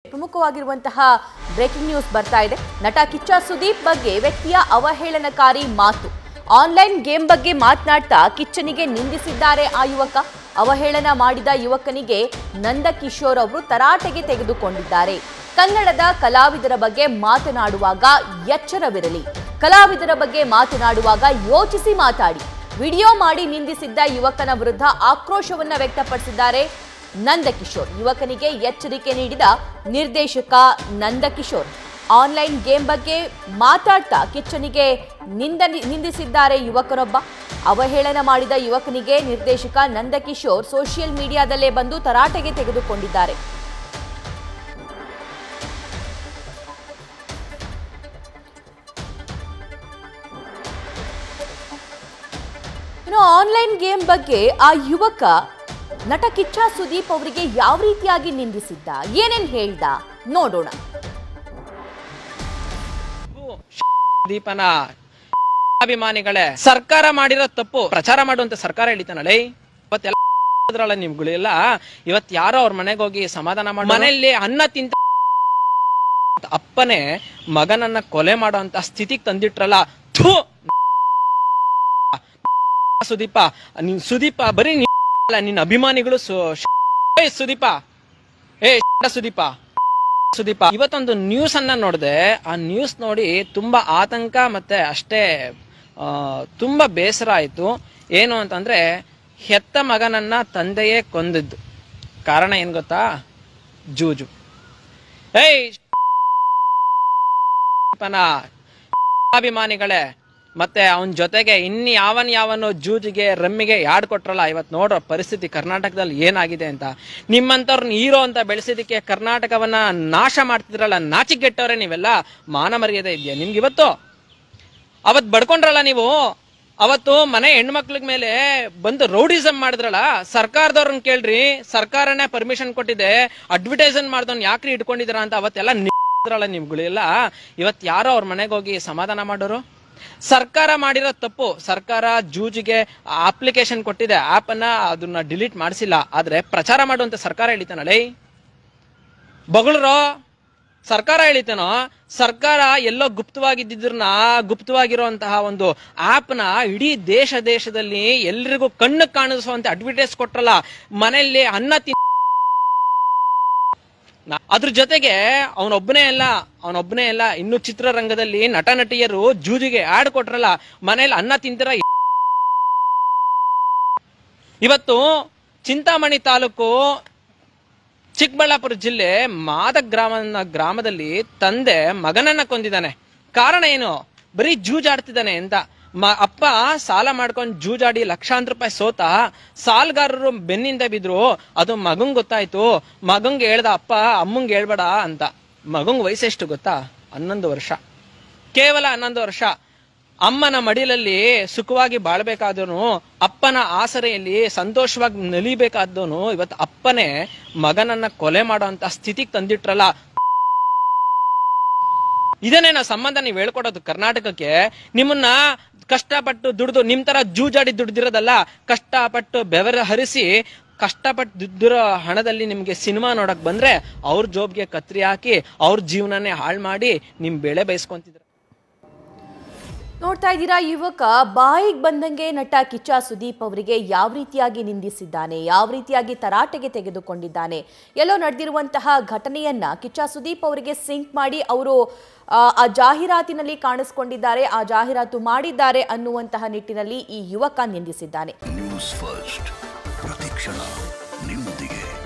ಪ್ರಮುಖವಾಗಿರುವಂತಹ breaking news ಬರ್ತಾ ಇದೆ ನಟ ಕಿಚ್ಚ ಸುದೀಪ್ ಬಗ್ಗೆ ವ್ಯಕ್ತಿಯ ಅವಹೇಳನಕಾರಿ ಮಾತು ಆನ್ಲೈನ್ ಗೇಮ್ ಬಗ್ಗೆ ಮಾತನಾಡ್ತಾ ಕಿಚ್ಚನಿಗೆ ನಿಂದಿಸಿದ್ದಾರೆ ಆ ಯುವಕ ಅವಹೇಳನ ಮಾಡಿದ ಯುವಕನಿಗೆ ನಂದಕಿಶೋರ್ ಅವರು ತರಾಟೆಗೆ ತೆಗೆದುಕೊಂಡಿದ್ದಾರೆ ಕನ್ನಡದ ಕಲಾವಿದರ ಬಗ್ಗೆ ಮಾತನಾಡುವಾಗ ಎಚ್ಚರವಿರಲಿ ಕಲಾವಿದರ ಬಗ್ಗೆ ಮಾತನಾಡುವಾಗ ಯೋಚಿಸಿ ಮಾತಾಡಿ ವಿಡಿಯೋ ಮಾಡಿ ನಿಂದಿಸಿದ್ದ ಯುವಕನ ವಿರುದ್ಧ ಆಕ್ರೋಶವನ್ನ ವ್ಯಕ್ತಪಡಿಸಿದ್ದಾರೆ ನಂದಕಿಶೋರ್ ಯುವಕನಿಗೆ ಎಚ್ಚರಿಕೆ ನೀಡಿದ ನಿರ್ದೇಶಕ ನಂದಕಿಶೋರ್ ಆನ್ಲೈನ್ ಗೇಮ್ ಬಗ್ಗೆ ಮಾತಾಡ್ತಾ ಕಿಚ್ಚನಿಗೆ ನಿಂದ ನಿಂದಿಸಿದ್ದಾರೆ ಯುವಕನೊಬ್ಬ ಅವಹೇಳನ ಮಾಡಿದ ಯುವಕನಿಗೆ ನಿರ್ದೇಶಕ ನಂದಕಿಶೋರ್ ಸೋಷಿಯಲ್ ಮೀಡಿಯಾದಲ್ಲೇ ಬಂದು ತರಾಟೆಗೆ ತೆಗೆದುಕೊಂಡಿದ್ದಾರೆ ಇನ್ನು ಆನ್ಲೈನ್ ಗೇಮ್ ಬಗ್ಗೆ ಆ ಯುವಕ ನಟ ಕಿಚ್ಚ ಸುದೀಪ್ ಅವರಿಗೆ ಯಾವ ರೀತಿಯಾಗಿ ನಿಂದಿಸಿದ್ದ ಏನೇನ್ ಹೇಳ್ದ ನೋಡೋಣ ದೀಪನ ಅಭಿಮಾನಿಗಳೇ ಸರ್ಕಾರ ಮಾಡಿರೋ ತಪ್ಪು ಪ್ರಚಾರ ಮಾಡುವಂತ ಸರ್ಕಾರ ಹೇಳಿತಾನಳೆ ಇವತ್ತೆಲ್ಲ ನಿಮ್ಗಳೆಲ್ಲ ಇವತ್ ಯಾರೋ ಅವ್ರ ಮನೆಗೆ ಹೋಗಿ ಸಮಾಧಾನ ಮಾಡಿ ಮನೆಯಲ್ಲಿ ಅನ್ನ ತಿಂತ ಅಪ್ಪನೇ ಮಗನನ್ನ ಕೊಲೆ ಮಾಡುವಂತ ಸ್ಥಿತಿಗೆ ತಂದಿಟ್ರಲ್ಲ ಥು ಸುದೀಪ ನೀನ್ ಸುದೀಪ ಬರೀ ನೀ ಅಲ್ಲ ನಿನ್ನ ಅಭಿಮಾನಿಗಳು ಸು- ಏ ಸುದೀಪ ಏ ಸುದೀಪ ಸುದೀಪ ಇವತ್ತೊಂದು ನ್ಯೂಸ್ ಅನ್ನ ನೋಡಿದೆ ಆ ನ್ಯೂಸ್ ನೋಡಿ ತುಂಬಾ ಆತಂಕ ಮತ್ತೆ ಅಷ್ಟೇ ಆ, ತುಂಬಾ ಬೇಸರ ಆಯ್ತು ಏನು ಅಂತಂದ್ರೆ ಹೆತ್ತ ಮಗನನ್ನ ತಂದೆಯೇ ಕೊಂದಿದ್ದು ಕಾರಣ ಏನ್ ಗೊತ್ತಾ ಜೂಜು ಏಯ್ ಪನ ಅಭಿಮಾನಿಗಳೇ ಮತ್ತೆ ಅವನ ಜೊತೆಗೆ ಇನ್ನು ಯಾವನ್ ಯಾವನು ಜೂಜಿಗೆ ರಮ್ಮಿಗೆ ಯಾಡ್ ಕೊಟ್ರಲ್ಲ ಇವತ್ತು ನೋಡೋ ಪರಿಸ್ಥಿತಿ ಕರ್ನಾಟಕದಲ್ಲಿ ಏನಾಗಿದೆ ಅಂತ ನಿಮ್ಮಂಥವ್ರನ್ನ ಹೀರೋ ಅಂತ ಬೆಳೆಸಿದಕ್ಕೆ ಕರ್ನಾಟಕವನ್ನ ನಾಶ ಮಾಡ್ತಿದ್ರಲ್ಲ ನಾಚಿಗೆಟ್ಟವ್ರೆ ನೀವೆಲ್ಲ ಮಾನ ಮರ್ಯಾದೆ ಇದೆಯಾ ನಿಮ್ಗೆ ಇವತ್ತು ಅವತ್ ಬಡ್ಕೊಂಡ್ರಲ್ಲ ನೀವು ಅವತ್ತು ಮನೆ ಹೆಣ್ಮಕ್ಳಿಗೆ ಮೇಲೆ ಬಂದು ರೌಡಿಸಮ್ ಮಾಡಿದ್ರಲ್ಲ ಸರ್ಕಾರದವ್ರನ್ನ ಕೇಳ್ರಿ ಸರ್ಕಾರನೇ ಪರ್ಮಿಷನ್ ಕೊಟ್ಟಿದೆ ಅಡ್ವರ್ಟೈಸನ್ ಮಾಡ್ದವ್ನ ಯಾಕ್ರಿ ಇಟ್ಕೊಂಡಿದ್ರ ಅಂತ ಅವತ್ತೆಲ್ಲ ನಿಂತ್ರಲ್ಲ ನಿಮ್ಗಳೆಲ್ಲ ಇವತ್ ಯಾರೋ ಅವ್ರ ಮನೆಗೆ ಹೋಗಿ ಸಮಾಧಾನ ಮಾಡೋರು ಸರ್ಕಾರ ಮಾಡಿರೋ ತಪ್ಪು ಸರ್ಕಾರ ಜೂಜಿಗೆ ಅಪ್ಲಿಕೇಶನ್ ಕೊಟ್ಟಿದೆ ಆಪ್ ಅನ್ನ ಅದನ್ನ ಡಿಲೀಟ್ ಮಾಡಿಸಿಲ್ಲ ಆದ್ರೆ ಪ್ರಚಾರ ಮಾಡುವಂತ ಸರ್ಕಾರ ಹೇಳಿತಾನಳೆ ಬಗಳರೋ ಸರ್ಕಾರ ಹೇಳಿತೇನೋ ಸರ್ಕಾರ ಎಲ್ಲೋ ಗುಪ್ತವಾಗಿದ್ದಿದ್ರನ್ನ ಗುಪ್ತವಾಗಿರುವಂತಹ ಒಂದು ಆಪ್ನ ಇಡೀ ದೇಶ ದೇಶದಲ್ಲಿ ಎಲ್ರಿಗೂ ಕಣ್ಣು ಕಾಣಿಸುವಂತೆ ಅಡ್ವರ್ಟೈಸ್ ಕೊಟ್ರಲ್ಲ ಮನೆಯಲ್ಲಿ ಅನ್ನ ತಿನ್ ನಾ- ಅದ್ರ ಜೊತೆಗೆ ಅವನೊಬ್ಬನೇ ಅಲ್ಲ ಅವನೊಬ್ಬನೇ ಅಲ್ಲ ಇನ್ನು ಚಿತ್ರರಂಗದಲ್ಲಿ ನಟ ನಟಿಯರು ಜೂಜಿಗೆ ಆಡ್ ಕೊಟ್ರಲ್ಲ ಮನೇಲಿ ಅನ್ನ ತಿಂತಿರ ಇವತ್ತು ಚಿಂತಾಮಣಿ ತಾಲೂಕು ಚಿಕ್ಕಬಳ್ಳಾಪುರ ಜಿಲ್ಲೆ ಮಾದ ಗ್ರಾಮ ಗ್ರಾಮದಲ್ಲಿ ತಂದೆ ಮಗನನ್ನ ಕೊಂದಿದ್ದಾನೆ ಕಾರಣ ಏನು ಬರೀ ಜೂಜಾಡ್ತಿದ್ದಾನೆ ಅಂತ ಮ ಅಪ್ಪ ಸಾಲ ಮಾಡ್ಕೊಂಡು ಜೂಜಾಡಿ ಲಕ್ಷಾಂತರ ರೂಪಾಯಿ ಸೋತ ಸಾಲ್ಗಾರರು ಬೆನ್ನಿಂದ ಬಿದ್ರು ಅದು ಮಗಂಗ್ ಗೊತ್ತಾಯ್ತು ಮಗಂಗ್ ಹೇಳ್ದ ಅಪ್ಪ ಅಮ್ಮಂಗ್ ಹೇಳ್ಬೇಡ ಅಂತ ಮಗಂಗ್ ವಯಸ್ಸೆಷ್ಟು ಗೊತ್ತಾ ಹನ್ನೊಂದು ವರ್ಷ ಕೇವಲ ಹನ್ನೊಂದು ವರ್ಷ ಅಮ್ಮನ ಮಡಿಲಲ್ಲಿ ಸುಖವಾಗಿ ಬಾಳ್ಬೇಕಾದವನು ಅಪ್ಪನ ಆಸರೆಯಲ್ಲಿ ಸಂತೋಷವಾಗಿ ನಲಿಬೇಕಾದವನು ಇವತ್ತು ಅಪ್ಪನೇ ಮಗನನ್ನ ಕೊಲೆ ಮಾಡುವಂತ ಸ್ಥಿತಿಗೆ ತಂದಿಟ್ರಲ್ಲ ಇದನ್ನೇ ನಾವು ಸಂಬಂಧ ನೀವು ಹೇಳ್ಕೊಡೋದು ಕರ್ನಾಟಕಕ್ಕೆ ನಿಮ್ಮನ್ನ ಕಷ್ಟಪಟ್ಟು ದುಡ್ದು ನಿಮ್ ತರ ಜೂಜಾಡಿ ದುಡ್ದಿರೋದಲ್ಲ ಕಷ್ಟಪಟ್ಟು ಬೆವರ ಹರಿಸಿ ಕಷ್ಟಪಟ್ಟು ದುಡ್ದಿರೋ ಹಣದಲ್ಲಿ ನಿಮ್ಗೆ ಸಿನಿಮಾ ನೋಡಕ್ ಬಂದ್ರೆ ಅವ್ರ ಜೋಬ್ಗೆ ಕತ್ರಿ ಹಾಕಿ ಅವ್ರ ಜೀವನನೇ ಹಾಳು ಮಾಡಿ ನಿಮ್ ಬೆಳೆ ಬಯಸ್ಕೊಂತಿದ್ರು ನೋಡ್ತಾ ಇದ್ದೀರಾ ಯುವಕ ಬಾಯಿಗೆ ಬಂದಂಗೆ ನಟ ಕಿಚ್ಚ ಸುದೀಪ್ ಅವರಿಗೆ ಯಾವ ರೀತಿಯಾಗಿ ನಿಂದಿಸಿದ್ದಾನೆ ಯಾವ ರೀತಿಯಾಗಿ ತರಾಟೆಗೆ ತೆಗೆದುಕೊಂಡಿದ್ದಾನೆ ಎಲ್ಲೋ ನಡೆದಿರುವಂತಹ ಘಟನೆಯನ್ನ ಕಿಚ್ಚ ಸುದೀಪ್ ಅವರಿಗೆ ಸಿಂಕ್ ಮಾಡಿ ಅವರು ಆ, ಆ ಜಾಹೀರಾತಿನಲ್ಲಿ ಕಾಣಿಸ್ಕೊಂಡಿದ್ದಾರೆ ಆ ಜಾಹೀರಾತು ಮಾಡಿದ್ದಾರೆ ಅನ್ನುವಂತಹ ನಿಟ್ಟಿನಲ್ಲಿ ಈ ಯುವಕ ನಿಂದಿಸಿದ್ದಾನೆ ನ್ಯೂಸ್ ಫಸ್ಟ್ ಪ್ರತಿಕ್ಷಣ ನಿಮ್ಮೊಂದಿಗೆ